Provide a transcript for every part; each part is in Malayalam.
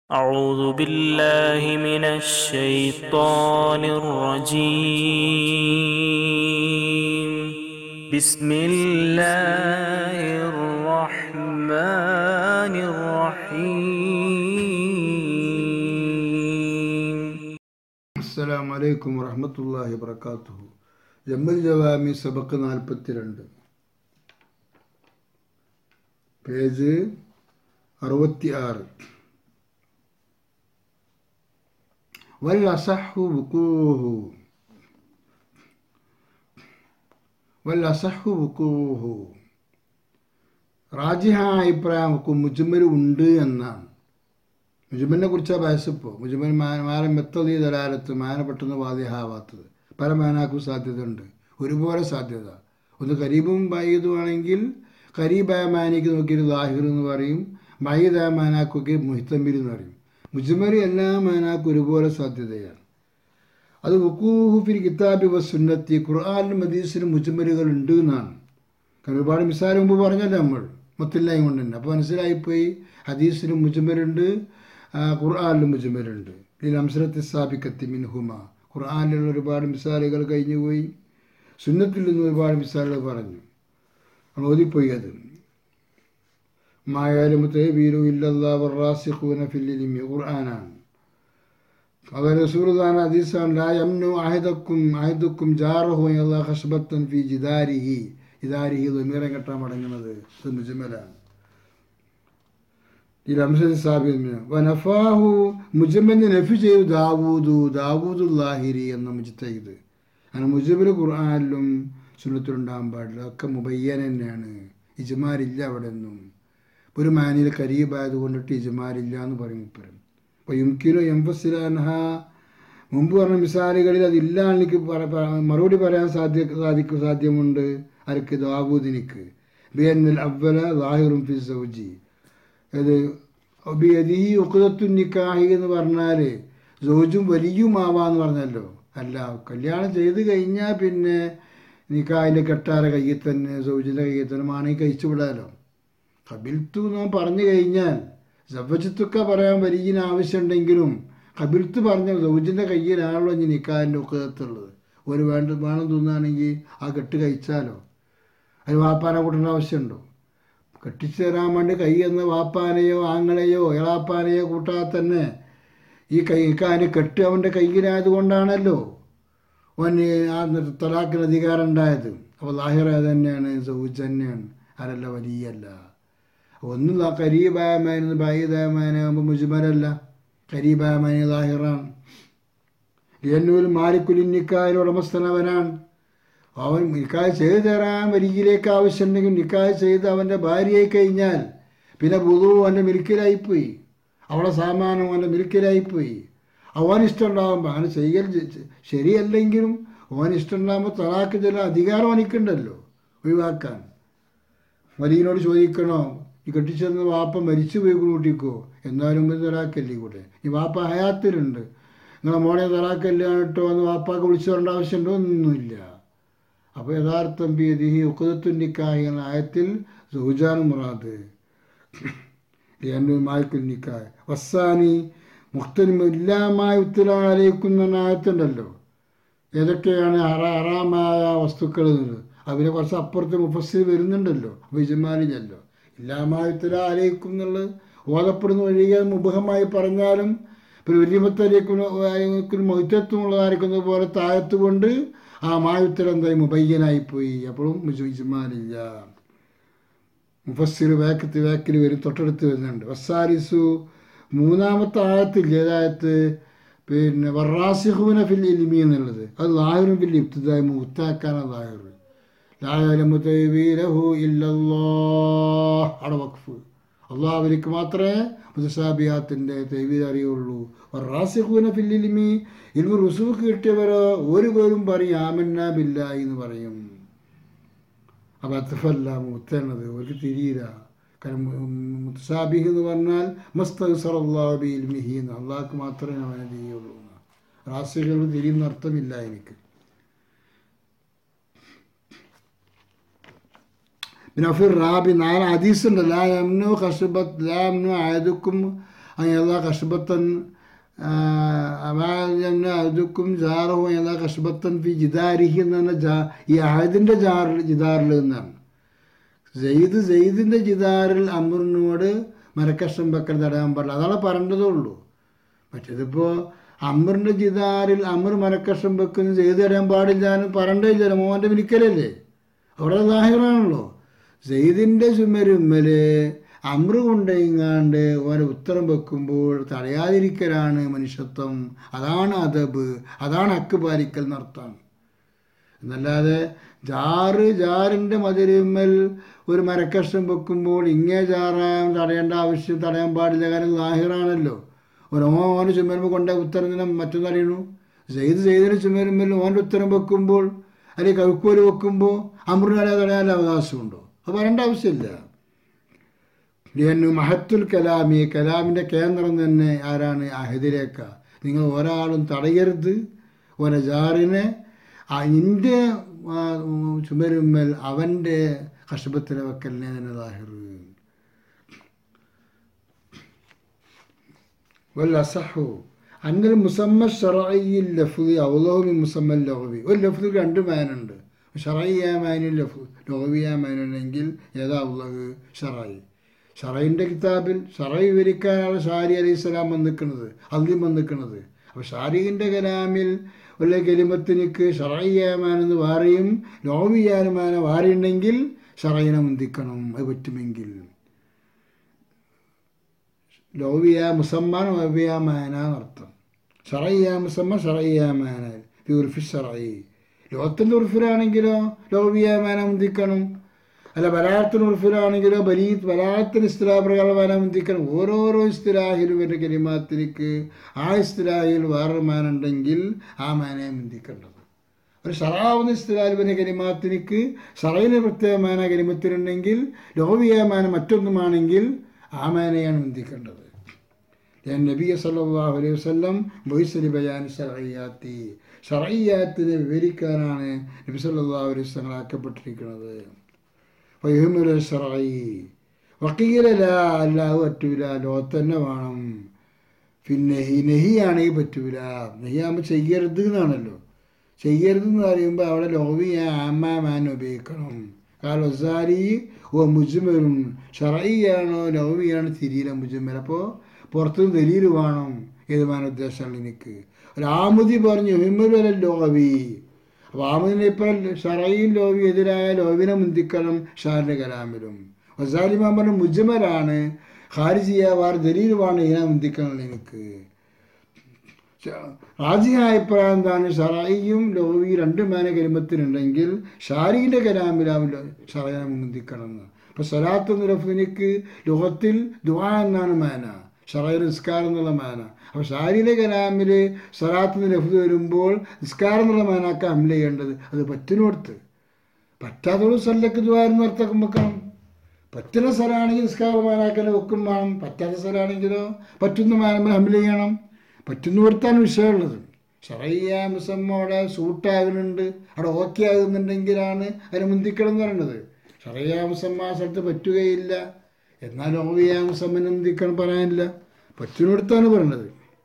أعوذ بالله من الشيطان الرجيم بسم الله الرحمن الرحيم അസ്സലാം വലൈക്കും വറഹമത്തല്ലാഹി വബർക്കാത്തുഹു ജമ്മൽ ജവാമി സബക്ക് നാൽപ്പത്തിരണ്ട് പേജ് അറുപത്തി ആറ് വൽ അസഹു വുക്കൂഹു വൽ അസഹു വുക്കൂഹു റാജിഹ അഭിപ്രായം മുജുമൽ ഉണ്ട് എന്നാണ് മുജുമലിനെ കുറിച്ചാണ് വയസ്സിപ്പോൾ മുജുമൽ മാന മെത്തലി ദലാലത്ത് മാന പെട്ടെന്ന് വാദിഹാവാത്തത് പല മാനാക്കും സാധ്യതയുണ്ട് ഒരുപോലെ സാധ്യത ഒന്ന് കരീബും ബൈദുമാണെങ്കിൽ കരീബായ മാനിക്ക് നോക്കിയിട്ട് ലാഹിർ എന്ന് പറയും ബൈദായ മാനാക്കൊക്കെ മുഹിത്തമ്പിൽ എന്ന് പറയും മുജുമൽ എല്ലാ മാനാക്കും ഒരുപോലെ സാധ്യതയാണ് അത് വുക്കൂഹുഫിൽ കിതാബി വ സുന്നത്തി ഖുർആാനിലും മദീസിലും മുജുമലുകൾ ഉണ്ട് എന്നാണ് കാരണം ഒരുപാട് മിസാൽ മുമ്പ് പറഞ്ഞല്ലോ നമ്മൾ മൊത്തില്ലായും കൊണ്ട് തന്നെ അപ്പോൾ മനസ്സിലായിപ്പോയി ഹദീസിലും മുജുമലുണ്ട് ഖുർആാനിലും മുജുമലുണ്ട് ഇതിൽ അംസരത്തി സ്ഥാപിക്കത്തി മിൻഹുമ ഖുർആാനിലുള്ള ഒരുപാട് മിസാലുകൾ കഴിഞ്ഞുപോയി സുന്നത്തിൽ നിന്ന് ഒരുപാട് മിസാലുകൾ പറഞ്ഞു നമ്മൾ ഓതിപ്പോയി അത് മായാലും തേവീരു ഇല്ലല്ലാ വറാസിഖൂന ഫില്ലിലിമി ഖുർആനാണ് അവർ റസൂലുദാന ഹദീസാണ് ലാ യംനു അഹദക്കും അഹദുക്കും ജാറഹു അല്ലാ ഖഷ്ബത്തൻ ഫി ജിദാരിഹി ജിദാരിഹി ദമീറം കെട്ടാൻ മടങ്ങുന്നത് ഇത് മുജമലാണ് ഈ റംസൻ സാബിന് വനഫാഹു മുജമ്മന് നഫി ചെയ്തു ദാവൂദു ദാവൂദുല്ലാഹിരി എന്ന മുജിത്തൈദ് അങ്ങനെ മുജബിൽ ഖുർആാനിലും സുന്നത്തിലുണ്ടാകാൻ പാടില്ല ഒക്കെ മുബയ്യൻ തന്നെയാണ് ഇജുമാരില്ല അവിടെ ഒന്നും ഒരു മാനിൽ കരീബായത് കൊണ്ടിട്ട് ഇജുമാരില്ല എന്ന് പറയും ഇപ്പരം അപ്പോൾ യുംകിനോ എംഫസിലാൻഹ മുമ്പ് പറഞ്ഞ മിസാലുകളിൽ അതില്ല എനിക്ക് മറുപടി പറയാൻ സാധ്യ സാധിക്കും സാധ്യമുണ്ട് ആർക്ക് ദാവൂദിനിക്ക് ബിയന്നൽ അവല ലാഹിറും ഫി സൗജി അത് ബിയദി ഉക്കുതത്തു നിക്കാഹി എന്ന് പറഞ്ഞാൽ സോജും വലിയുമാവാന്ന് പറഞ്ഞല്ലോ അല്ല കല്യാണം ചെയ്ത് കഴിഞ്ഞാൽ പിന്നെ നിക്കാഹിൻ്റെ കെട്ടാര കയ്യിൽ തന്നെ സൗജിൻ്റെ കയ്യിൽ തന്നെ മാണെങ്കിൽ കഴിച്ചു വിടാലോ കബിൽത്തു നാം പറഞ്ഞു കഴിഞ്ഞാൽ ജവജിത്തൊക്കെ പറയാൻ വലിയന് ആവശ്യമുണ്ടെങ്കിലും കബിൽത്ത് പറഞ്ഞ സൗജിൻ്റെ കയ്യിലാണല്ലോ ഇനി നിക്കാഹിൻ്റെ ഉക്കുതത്തുള്ളത് ഒരു വേണ്ട വേണം തോന്നുകയാണെങ്കിൽ ആ കെട്ട് കഴിച്ചാലോ അതിന് വാപ്പാനെ കൂട്ടേണ്ട ആവശ്യമുണ്ടോ കെട്ടിച്ചു തരാൻ വേണ്ടി കൈ എന്ന വാപ്പാനെയോ ആങ്ങളെയോ ഇളാപ്പാനെയോ കൂട്ടാതെ തന്നെ ഈ കൈ കാന് കെട്ട് അവൻ്റെ കയ്യിലായത് കൊണ്ടാണല്ലോ അവന് ആ തലാക്കിന് അധികാരം ഉണ്ടായത് അപ്പോൾ ലാഹിറ തന്നെയാണ് സൗജ് തന്നെയാണ് ആരല്ല വലിയല്ല ഒന്നും കരീബായമായിരുന്നു ബായിദായമാനാകുമ്പോൾ മുജുമരല്ല കരീബായമാന ലാഹിറാണ് എന്നൂൽ മാലിക്കുലിന്നിക്കായ ഉടമസ്ഥനവനാണ് അവൻ നിക്കാഹ് ചെയ്തു തരാൻ വരികിലേക്ക് ആവശ്യമുണ്ടെങ്കിൽ നിക്കാഹ് ചെയ്ത് അവൻ്റെ ഭാര്യയായി കഴിഞ്ഞാൽ പിന്നെ ബുധു അവൻ്റെ മിൽക്കിലായിപ്പോയി അവളെ സാമാനം അവൻ്റെ മിൽക്കിലായിപ്പോയി അവൻ ഇഷ്ടമുണ്ടാകുമ്പോൾ അവന് ചെയ്യൽ ശരിയല്ലെങ്കിലും അവൻ ഇഷ്ടമുണ്ടാകുമ്പോൾ തലാക്ക് ചില അധികാരം അവനിക്കുണ്ടല്ലോ ഒഴിവാക്കാൻ വലിയനോട് ചോദിക്കണോ ഈ കെട്ടിച്ചെന്ന് വാപ്പ മരിച്ചു പോയി കൂട്ടിക്കോ എന്നാലും തലാക്കല്ലേ കൂടെ ഈ വാപ്പ ഹയാത്തിലുണ്ട് നിങ്ങളെ മോനെ തലാക്കല്ല കേട്ടോ എന്ന് വാപ്പാക്ക് വിളിച്ചു തരേണ്ട ആവശ്യമുണ്ടോ ഒന്നുമില്ല അപ്പോൾ യഥാർത്ഥം ബിയദിഹി ഉഖദത്തു നിക്കാഹി എന്ന ആയത്തിൽ സൗജാൻ മുറാദ് മായ്ക്കുൽ നിക്കാഹ് വസ്സാനി മുഖ്തനിമ ഇല്ലാമായ ഉത്തരവാലേക്കുന്ന ആയത്തുണ്ടല്ലോ ഏതൊക്കെയാണ് ഹറ ഹറാമായ വസ്തുക്കൾ എന്നുള്ളത് അതിനെ കുറച്ച് അപ്പുറത്ത് മുഫസ്സിൽ വരുന്നുണ്ടല്ലോ അപ്പോൾ ഇജമാലിഞ്ഞല്ലോ ഇല്ലാമായ ഉത്തരവാലേക്കും എന്നുള്ളത് ഓതപ്പെടുന്ന ഒഴികെ മുബഹമായി പറഞ്ഞാലും പിന്നെ വലിയമത്തലേക്കും മൊഹിത്വമുള്ളതായിരിക്കുന്നത് പോലെ താഴത്ത് കൊണ്ട് ആ മായുത്തരം എന്തായി മുബയ്യനായിപ്പോയി അപ്പോഴും ഇജ്മാലില്ല മുഫസ്സിർ വേക്കത്ത് വേക്കിൽ വരും തൊട്ടടുത്ത് വരുന്നുണ്ട് വസാരിസു മൂന്നാമത്തെ ആയത്തിൽ ഏതായത്ത് പിന്നെ വറാസിഹുവിന ഫിൽ ഇൽമി എന്നുള്ളത് അത് ലാഹിറും ഫിൽ ഇബ്തിദായി മുത്താക്കാനാണ് ലാഹിർ ലാഹു ഇല്ലല്ലാ അവിടെ വഖഫ് അള്ളാഹുവിലേക്ക് മാത്രമേ മുതസാബിയാത്തിൻ്റെ തെവീത് അറിയുള്ളൂ റാസിഖൂന ഫില്ലിലിമി ഇൽമു റുസൂഖ് കിട്ടിയവരോ ഒരു പേരും പറയും ആമന്ന ബില്ലായി എന്ന് പറയും അപ്പം അത്തഫല്ല മുത്തേണത് അവർക്ക് തിരിയില്ല കാരണം മുത്തസാബിഹ് എന്ന് പറഞ്ഞാൽ മസ്തഖർ അള്ളാഹു ഇൽമിഹി എന്ന് അള്ളാഹ്ക്ക് മാത്രമേ അവനെ തിരിയുള്ളൂ റാസിഖുകൾ തിരിയുന്ന അർത്ഥമില്ല എനിക്ക് പിന്നെ ഫിർ റാബി നാല് ഹദീസുണ്ട് ലാ യംനു ഖസുബത്ത് ലാ യംനു അയദുക്കും അയ്യല്ലാ കഷ്ബത്തൻ അതുക്കും ജാറഹു അയ്യല്ലാ കഷ്ബത്തൻ ഫി ജിദാരിഹി എന്ന് പറഞ്ഞ ജാ ഈ അഹദിൻ്റെ ജാറിൽ ജിദാറിൽ നിന്നാണ് ജെയ്ദ് ജെയ്ദിൻ്റെ ജിദാറിൽ അമറിനോട് മരക്കഷ്ണം വെക്കൽ തടയാൻ പാടില്ല അതാണ് പറയേണ്ടതേ ഉള്ളൂ മറ്റേതിപ്പോൾ അമറിൻ്റെ ജിദാറിൽ അമർ മരക്കഷ്ണം വെക്കുന്ന ജെയ്ദ് തടയാൻ പാടില്ല എന്ന് പറയണ്ടേ ഇല്ല മോൻ്റെ മിനിക്കലല്ലേ അവിടെ ദാഹിറാണല്ലോ സെയ്ദിൻ്റെ ചുമരുമ്മല് അമ്ര കൊണ്ടിങ്ങാണ്ട് ഓരോ ഉത്തരം വെക്കുമ്പോൾ തടയാതിരിക്കലാണ് മനുഷ്യത്വം അതാണ് അതബ് അതാണ് ഹക്ക് പാലിക്കൽ എന്നർത്ഥം എന്നല്ലാതെ ജാറ് ജാറിൻ്റെ മതിരുമ്മൽ ഒരു മരക്കഷ്ണം വെക്കുമ്പോൾ ഇങ്ങേ ജാറാൻ തടയേണ്ട ആവശ്യം തടയാൻ പാടില്ല കാരണം ലാഹിറാണല്ലോ ഒരു ഓന് ചുമരുമ്പോൾ കൊണ്ട ഉത്തരം തന്നെ മറ്റൊന്നറിയണു ചെയ്ത് ചെയ്തതിന് ചുമരുമ്മൽ ഓൻ്റെ ഉത്തരം വെക്കുമ്പോൾ അല്ലെങ്കിൽ കഴുക്കോല് വെക്കുമ്പോൾ അമൃനാലെ തടയാൻ അവകാശമുണ്ടോ അത് പറയേണ്ട ആവശ്യമില്ല എന്നു മഹത്തുൽ കലാമി കലാമിൻ്റെ കേന്ദ്രം തന്നെ ആരാണ് അഹദിരേക്ക നിങ്ങൾ ഒരാളും തടയരുത് ഒരു ജാറിനെ അതിൻ്റെ ചുമരുമ്മൽ അവൻ്റെ കഷപത്തിനെ വെക്കലിനെ തന്നെ ദാഹിർ വല്ലസഹു അന്നൽ മുസമ്മ ഷറയിൽ ലഫുദി ഔലോമി മുസമ്മ ലഹവി ഒരു ലഫുദിൽ രണ്ട് മാനുണ്ട് ഷറയ്യ മാനും ലഫു ലോവിയ മാനുണ്ടെങ്കിൽ ഏതാ ഉള്ളത് ഷറായി ഷറയിൻ്റെ കിതാബിൽ ഷറൈ വിവരിക്കാനാണ് ഷാരി അലൈഹി സ്വലാം വന്നിക്കുന്നത് അന്തിം വന്നിക്കുന്നത് അപ്പോൾ ഷാരിഖിൻ്റെ കലാമിൽ വല്ല കലിമത്തിനിക്ക് ഷറയ്യാമാൻ എന്ന് വാറിയും ലോവിയാനുമാന വാറിയുണ്ടെങ്കിൽ ഷറയിനെ മുന്തിക്കണം അത് പറ്റുമെങ്കിൽ ലോവിയ മുസമ്മാൻ ലോവിയാമാന എന്നർത്ഥം ഷറയ്യ മുസമ്മ ഷറയ്യാമാന ഉർഫി ഷറയി ലോകത്തിൻ്റെ ഉറുഫിലാണെങ്കിലോ ലോവിയാമാന മുന്തിക്കണം അല്ല ബലാത്തിന് ഉറുഫിലാണെങ്കിലോ ബലീ ബലാത്തിന് ഇസ്തിലാഹ് മുന്തിക്കണം ഓരോരോ ഇസ്തിലാഹിലും ഒരു കരിമാത്തിനിക്ക് ആ ഇസ്തിലാഹിൽ വേറൊരു മാനുണ്ടെങ്കിൽ ആ മാനയെ മുന്തിക്കേണ്ടത് ഒരു ഷറാവുന്ന ഇസ്തിലാഹിൽ പിന്നെ കരിമാത്തിനിക്ക് ഷറയിന് പ്രത്യേക മാന കരിമത്തിനുണ്ടെങ്കിൽ ലോവിയ മാന മറ്റൊന്നുമാണെങ്കിൽ ആ മാനയാണ് മുന്തിക്കേണ്ടത് ഞാൻ നബി സല്ലല്ലാഹു അലൈഹി വസല്ലം ബൊയ്സലി ബയാൻ ഷറയ്യാത്തി ഷറയ്യാത്തിനെ വിവരിക്കാനാണ് നബി സല്ലല്ലാഹു അലൈഹി വസല്ലം ആക്കപ്പെട്ടിരിക്കുന്നത് വൈഹുമുല ഷറായി വക്കീലല്ല അല്ലാഹു പറ്റൂല ലോകത്ത് തന്നെ വേണം പിന്നെ ഈ നെഹിയാണെങ്കിൽ പറ്റൂല നെഹിയാകുമ്പോൾ ചെയ്യരുത് എന്നാണല്ലോ ചെയ്യരുത് എന്ന് പറയുമ്പോൾ അവിടെ ലോവിയ ആമാമാൻ ഉപയോഗിക്കണം കാരണം ഒസാരി ഓ മുജുമലും ഷറയിയാണോ ലോവിയാണോ തിരിയില്ല മുജുമൽ അപ്പോൾ പുറത്തുനിന്ന് ദലീൽ വേണം ഏതുമാന ഉദ്ദേശമാണ് എനിക്ക് ഒരു ആമുതി പറഞ്ഞു ഹിമ്മൽ ലോവി അപ്പോൾ ആമദിനെ ഇപ്പം ഷറയിൽ ലോവി എതിരായ ലോവിനെ മുന്തിക്കണം ഷാറിൻ്റെ കലാമിലും വസാലിമാൻ പറഞ്ഞ മുജമലാണ് ഖാരിജിയ വാർ ദലീലുമാണ് ഇതിനെ മുന്തിക്കണം എനിക്ക് റാജിയായ അഭിപ്രായം എന്താണ് ഷറായിയും ലോവി രണ്ട് മാന കരിമത്തിനുണ്ടെങ്കിൽ ഷാരിൻ്റെ കലാമിലാവും ഷറയെ മുന്തിക്കണം എന്ന് അപ്പോൾ സലാത്ത് നിരഫിനിക്ക് ലോകത്തിൽ ദുആ എന്നാണ് മാന ഷറയ നിസ്കാരം എന്നുള്ള മാന അപ്പോൾ ഷാരിയിലെ കലാമിൽ സലാത്ത് നിരഫ് വരുമ്പോൾ നിസ്കാരം എന്നുള്ള മാനാക്ക അമല ചെയ്യേണ്ടത് അത് പറ്റിനോടത്ത് പറ്റാത്തൊരു സ്ഥലത്തേക്ക് ദ്വാരം അർത്ഥം വെക്കണം പറ്റുന്ന സ്ഥലമാണെങ്കിൽ നിസ്കാരം മാനാക്കനെ വെക്കും വേണം പറ്റാത്ത സ്ഥലമാണെങ്കിലോ പറ്റുന്ന മാനമ്മൽ ഹമിൽ ചെയ്യണം പറ്റുന്നിടത്താണ് വിഷയമുള്ളത് ഷറയ്യ മുസമ്മ അവിടെ സൂട്ടാകുന്നുണ്ട് അവിടെ ഓക്കെ ആകുന്നുണ്ടെങ്കിലാണ് അതിന് മുന്തിക്കണം എന്ന് പറയുന്നത് ഷറയ്യ മുസമ്മ ആ സ്ഥലത്ത് പറ്റുകയില്ല എന്നാൽ ഓവിയ മുസമ്മനെ മുന്തിക്കണം പറയാനില്ല പറ്റുന്നിടത്താണ് പറയുന്നത്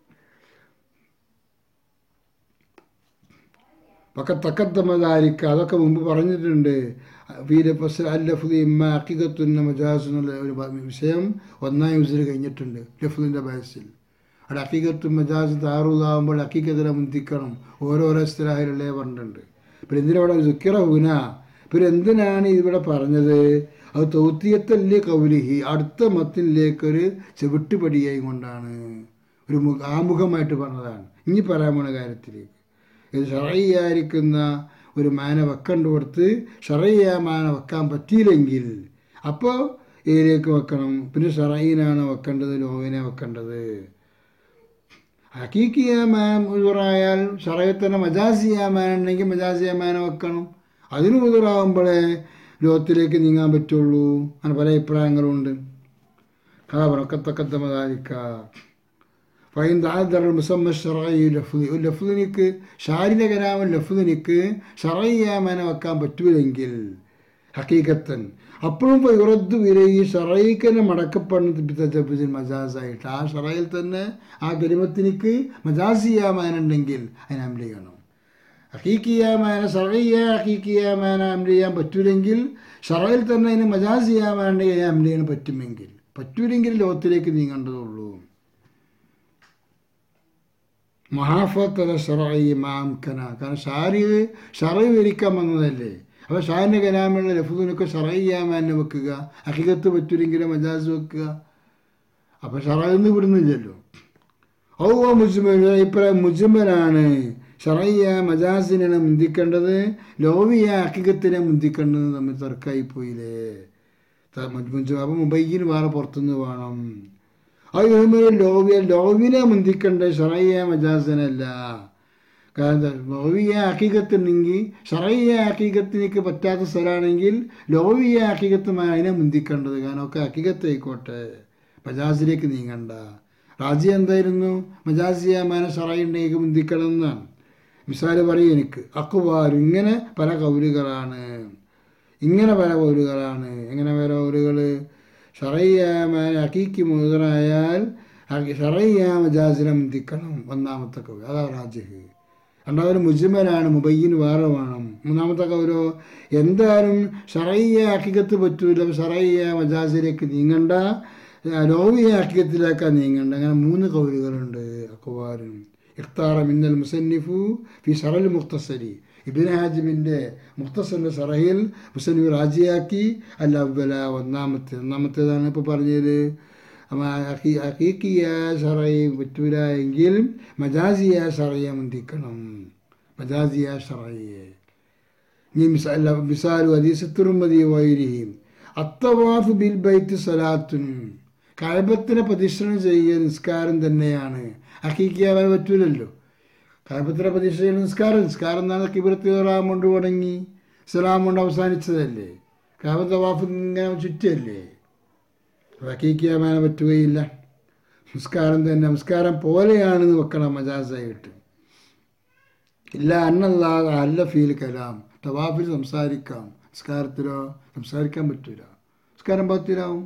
ഒക്കെ തക്കത്തമതാരിക്ക അതൊക്കെ മുമ്പ് പറഞ്ഞിട്ടുണ്ട് വീര ഫസൽ അൽ ലഫുദ് ഇമ്മ അക്കികത്തുന്ന മജാസ് എന്നുള്ള ഒരു വിഷയം ഒന്നാം യൂസിൽ കഴിഞ്ഞിട്ടുണ്ട് ലഫുദിൻ്റെ ബയസിൽ അവിടെ അക്കീകത്തും മജാസ് താറുതാകുമ്പോൾ അക്കീക്കത്തിനെ മുന്തിക്കണം ഓരോരോ സ്ഥിരാഹിലല്ലേ പറഞ്ഞിട്ടുണ്ട് പിന്നെ എന്തിനവിടെ സുക്കിറ ഹുന പിന്നെ എന്തിനാണ് ഇവിടെ പറഞ്ഞത് അത് തൗത്തിയത്തല്ലേ കൗലിഹി അടുത്ത മത്തിലേക്കൊരു ചെവിട്ടുപടിയായി കൊണ്ടാണ് ഒരു മുഖ ആമുഖമായിട്ട് പറഞ്ഞതാണ് ഇനി പറയാൻ പോണ കാര്യത്തിലേക്ക് ഇത് ഷറയ്യായിരിക്കുന്ന ഒരു മാന വെക്കണ്ട കൊടുത്ത് ഷറയ്യ മാന വെക്കാൻ പറ്റിയില്ലെങ്കിൽ അപ്പോൾ ഇതിലേക്ക് വെക്കണം പിന്നെ ഷറയിനാണ് വെക്കേണ്ടത് ലോവിനെ വെക്കേണ്ടത് ഹക്കീക്കിയ മാൻ മുതിറായാൽ ഷറയത്തന്നെ മജാസിയ മാൻ ഉണ്ടെങ്കിൽ മജാസിയ മാന വെക്കണം അതിന് മുതിറാകുമ്പോഴേ ലോകത്തിലേക്ക് നീങ്ങാൻ പറ്റുള്ളൂ അങ്ങനെ പല അഭിപ്രായങ്ങളുണ്ട് കളവറക്കത്തക്കത്തമതാരിക്ക ഫൈൻ ദാദർ മുസമ്മ ഷറൈ ലഫ്ലി ഒരു ലഫ്ലിനിക്ക് ഷാരിൻ്റെ കലാമൻ ലഫ്ലിനിക്ക് ഷറയ്യാമന വെക്കാൻ പറ്റൂലെങ്കിൽ ഹക്കീകത്തൻ അപ്പോഴും ഇറദ്ദു വില ഈ ഷറൈക്കനെ മടക്കപ്പെടുന്ന മജാസായിട്ട് ആ ഷറയിൽ തന്നെ ആ ഗരിമത്തിനിക്ക് മജാസിയാമാനുണ്ടെങ്കിൽ അതിന് അമല് ചെയ്യണം ഹക്കീക്കിയാമാന ഷറയ്യ ഹക്കീക്കിയാമാന അമല് ചെയ്യാൻ പറ്റൂലെങ്കിൽ ഷറയിൽ തന്നെ അതിന് മജാസിയാമാനുണ്ടെങ്കിൽ അതിന് അമല് ചെയ്യാൻ പറ്റുമെങ്കിൽ പറ്റൂലെങ്കിൽ ലോകത്തിലേക്ക് നീങ്ങേണ്ടതുള്ളൂ മഹാഫത്തല ഷറയി മാംകന കാരണം ഷാരി ഷറയി വിരിക്കാൻ വന്നതല്ലേ അപ്പോൾ ഷാരിൻ്റെ കലാമുള്ള ലഫുദിനൊക്കെ ഷറയ്യാമാനെ വെക്കുക അഹികത്ത് പറ്റൂലെങ്കിലും മജാസ് വെക്കുക അപ്പോൾ ഷറയിന്ന് വിടുന്നില്ലല്ലോ ഔ മുജ്മൽ അഭിപ്രായം മുജ്മലാണ് ഷറയ്യ മജാസിനാണ് മുന്തിക്കേണ്ടത് ലോവിയ അക്കികത്തിനെ മുന്തിക്കേണ്ടത് തമ്മിൽ തർക്കമായി പോയില്ലേ അപ്പം മുബൈന് വേറെ പുറത്തുനിന്ന് വേണം അത് കഴിയുമ്പോൾ ലോവിയ ലോവിനെ മുന്തിക്കേണ്ട ഷറയ്യ മജാസിനല്ല കാരണം ലോവിയ അക്കീകത്തുണ്ടെങ്കിൽ ഷറയ്യ അക്കീകത്തിനേക്ക് പറ്റാത്ത സ്ഥലമാണെങ്കിൽ ലോവിയ അക്കീകത്ത് അതിനെ മുന്തിക്കേണ്ടത് കാരണം ഒക്കെ അക്കീകത്ത് ആയിക്കോട്ടെ മജാസിലേക്ക് നീങ്ങണ്ട റാജി എന്തായിരുന്നു മജാസിയ മാന ഷറയുണ്ടെങ്കിൽ മുന്തിക്കണം എന്നാണ് മിസാല് പറയും എനിക്ക് അക്കുവാരും ഇങ്ങനെ പല കൗലുകളാണ് ഇങ്ങനെ പല കൗലുകളാണ് എങ്ങനെ പല കൗലുകൾ ഷറയ്യാമാൻ അക്കീക്ക് മുതലായാൽ ഷറയ്യ മജാസിനെ മുന്തിക്കണം ഒന്നാമത്തെ കൗല് അതാ റാജിഹ് രണ്ടാമത് മുജ്മലാണ് മുബയ്യിന് വേറെ വേണം മൂന്നാമത്തെ കൗരോ എന്തായാലും ഷറയ്യ അക്കികത്ത് പറ്റൂല ഷറയ്യ മജാസിലേക്ക് നീങ്ങണ്ട ലോവിയ അക്കികത്തിലേക്കാ നീങ്ങണ്ട അങ്ങനെ മൂന്ന് കൗലുകളുണ്ട് അക്കുവാരും ഇഖ്താറ മിന്നൽ മുസന്നിഫു ഫി ഷറൽ മുഖ്തസരി ഇബിൻ ഹാജിമിൻ്റെ മുഖ്തസറിൻ്റെ ഷറഹിൽ മുസന്നിഫ് റാജിയാക്കി അല്ല അവല ഒന്നാമത്തെ ഒന്നാമത്തേതാണ് ഇപ്പോൾ പറഞ്ഞത് ഹക്കീക്കിയ ഷറയെ പറ്റൂല എങ്കിൽ മജാസിയ ഷറയെ മുന്തിക്കണം മജാസിയ ഷറയെ ഇനി മിസാല മിസാലു ഹദീസത്തുറുമതി വൈരിഹിം അത്തവാഫ് ബിൽ ബൈത്ത് സലാത്തുനും കഴബത്തിനെ പ്രദക്ഷിണം ചെയ്യുക നിസ്കാരം തന്നെയാണ് ഹക്കീക്കിയാവാൻ പറ്റൂലല്ലോ കഴബത്തിനെ പ്രദക്ഷിണ നിസ്കാരം നിസ്കാരം എന്നാണ് കിബിറത്തി റാം കൊണ്ട് തുടങ്ങി സലാം കൊണ്ട് അവസാനിച്ചതല്ലേ കഴബ തവാഫ് ഇങ്ങനെ ചുറ്റല്ലേ ഹക്കീക്കിയാവാൻ പറ്റുകയില്ല നിസ്കാരം തന്നെ നമസ്കാരം പോലെയാണെന്ന് വെക്കണം മജാസായിട്ട് ഇല്ല അന്നല്ലാതെ അല്ല ഫീൽ കലാം തവാഫിൽ സംസാരിക്കാം നിസ്കാരത്തിലോ സംസാരിക്കാൻ പറ്റൂല നിസ്കാരം പറ്റില്ലാവും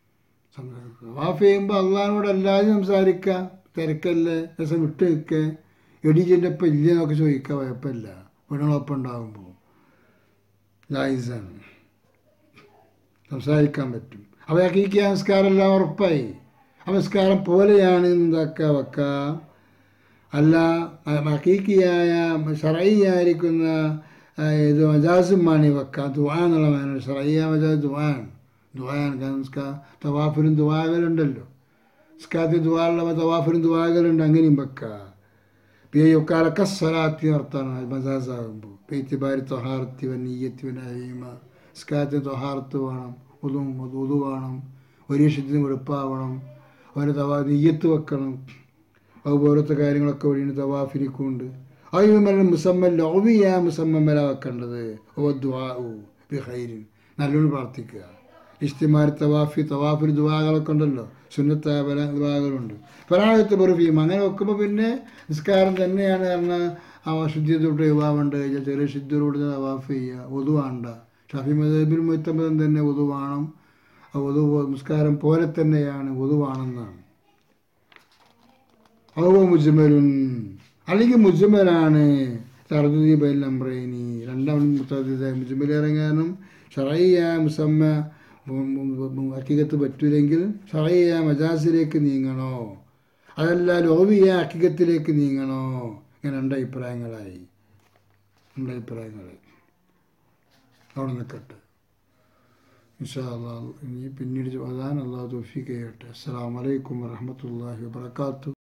തവാഫ് ചെയ്യുമ്പോൾ അള്ളഹാനോട് അല്ലാതെ സംസാരിക്കുക തിരക്കല്ലേ രസം വിട്ട് നിൽക്കുക എടീജിൻ്റെ ഒപ്പം ഇല്ല എന്നൊക്കെ ചോദിക്കുക കുഴപ്പമില്ല വീടുകളൊപ്പം ഉണ്ടാകുമ്പോൾ ജായിസാണ് സംസാരിക്കാൻ പറ്റും അവ ഹക്കീക്ക് നമസ്കാരം എല്ലാം ഉറപ്പായി ആ നമസ്കാരം പോലെയാണ് എന്താക്കുക വെക്കുക അല്ല ഹക്കീക്കിയായ ഷറയ്യായിരിക്കുന്ന ഇത് മജാസുമാണ് വെക്കുക ദുവാ എന്നുള്ള മാന ഷറയ്യ മജാസ് ദുവാൻ ദുവാൻ കാരണം തവാഫിലും ദുവാകളുണ്ടല്ലോ സ്കാത്തി ദുവാളുള്ള തവാഫിലും ദുവാകളുണ്ട് അങ്ങനെയും വെക്കുക പിയൊക്കാലൊക്കെ സ്വലാത്തി നടത്താണ് മജാസാകുമ്പോൾ പേത്തിബാരി തൊഹാർത്തി വന്നീയത്തി വനീമ സ്കാത്തി തൊഹാർത്ത് വേണം ഉതും ഉതു വേണം ഒരു ശുദ്ധി വെളുപ്പാവണം ഒരു തവാ നെയ്യത്ത് വെക്കണം അതുപോലത്തെ കാര്യങ്ങളൊക്കെ വഴിയാണ് തവാഫിനിക്കുണ്ട് അതിന് മുസമ്മൽ ലോവിയ മുസമ്മല വെക്കേണ്ടത് ഓ ദ്വാ ബിഹൈരിൻ നല്ലോണം പ്രാർത്ഥിക്കുക ഇഷ്തിമാരി തവാഫി തവാഫിൽ ദുവാകളൊക്കെ ഉണ്ടല്ലോ സുന്നത്തായ പല ദുവാകളുണ്ട് പരാഗത്ത് ബർഫീം അങ്ങനെ വെക്കുമ്പോൾ പിന്നെ നിസ്കാരം തന്നെയാണ് കാരണം ആ ശുദ്ധിയത്തോട്ട് യുവാവുണ്ട് ചെറിയ ശുദ്ധിയോട് തവാഫ് ചെയ്യുക ഒതു വേണ്ട ഷഫി മദബിൽ മുത്തമ്പതം തന്നെ ഒതു വേണം ആ ഒതു നിസ്കാരം പോലെ തന്നെയാണ് ഒതുവാണെന്നാണ് ഔവ മുജ്മലുൻ അല്ലെങ്കിൽ മുജ്മലാണ് തർദീ ബൈൽ നമ്രൈനി രണ്ടാം മുത്തദ്ദീദ മുജ്മൽ ഇറങ്ങാനും ഷറയ്യ മുസമ്മ അക്കികത്ത് പറ്റൂലെങ്കിൽ ഷറയ്യ മജാസിലേക്ക് നീങ്ങണോ അതല്ല ലോവിയ അക്കികത്തിലേക്ക് നീങ്ങണോ ഇങ്ങനെ രണ്ട് അഭിപ്രായങ്ങളായി രണ്ട് അഭിപ്രായങ്ങളായി അവിടെ നിൽക്കട്ടെ ഇൻഷാ അള്ളാഹ് ഇനി പിന്നീട് അതാണ് അള്ളാഹ് തോഫിക്ക് ചെയ്യട്ടെ അസ്സാം വലൈക്കും വരഹമത്തല്ലാഹി വാത്തു